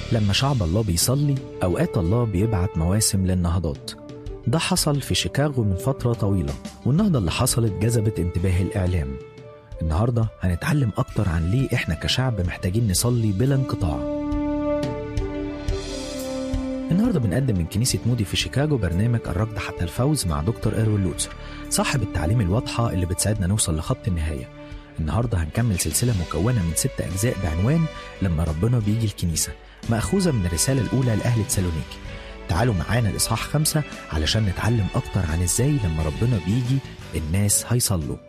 لما شعب الله بيصلي أوقات الله بيبعت مواسم للنهضات ده حصل في شيكاغو من فترة طويلة والنهضة اللي حصلت جذبت انتباه الإعلام النهاردة هنتعلم أكتر عن ليه إحنا كشعب محتاجين نصلي بلا انقطاع النهارده بنقدم من كنيسة مودي في شيكاغو برنامج الركض حتى الفوز مع دكتور إيروين لوتسر صاحب التعليم الواضحة اللي بتساعدنا نوصل لخط النهاية النهارده هنكمل سلسلة مكونة من ست أجزاء بعنوان لما ربنا بيجي الكنيسة مأخوذة من الرسالة الأولى لأهل تسالونيكي تعالوا معانا الإصحاح خمسة علشان نتعلم أكتر عن إزاي لما ربنا بيجي الناس هيصلوا